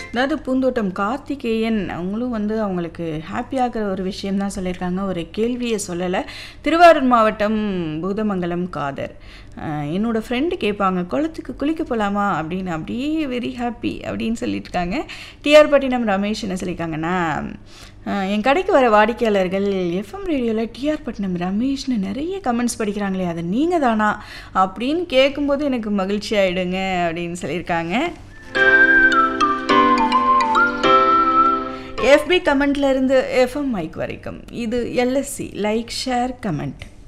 அதாவது பூந்தோட்டம் கார்த்திகேயன் அவங்களும் வந்து அவங்களுக்கு ஹாப்பியாகிற ஒரு விஷயம் தான் சொல்லியிருக்காங்க ஒரு கேள்வியை சொல்லலை திருவாரூர் மாவட்டம் பூதமங்கலம் காதர் அஹ் என்னோட ஃப்ரெண்டு கேட்பாங்க குளத்துக்கு குளிக்க போகலாமா அப்படின்னு அப்படியே வெரி ஹாப்பி அப்படின்னு சொல்லியிருக்காங்க டிஆர் பட்டினம் ரமேஷ் என்ன சொல்லியிருக்காங்கன்னா அஹ் என் கடைக்கு வர வாடிக்கையாளர்கள் எஃப்எம் ரேடியோவில் டிஆர் பட்டினம் ரமேஷ்னு நிறைய கமெண்ட்ஸ் படிக்கிறாங்களே அது நீங்கள் தானா அப்படின்னு கேட்கும்போது எனக்கு மகிழ்ச்சி ஆகிடுங்க அப்படின்னு சொல்லியிருக்காங்க எஃபி கமெண்ட்ல இருந்து எஃப்எம் மைக் வரைக்கும் இது எல்எஸ்சி லைக் ஷேர் கமெண்ட்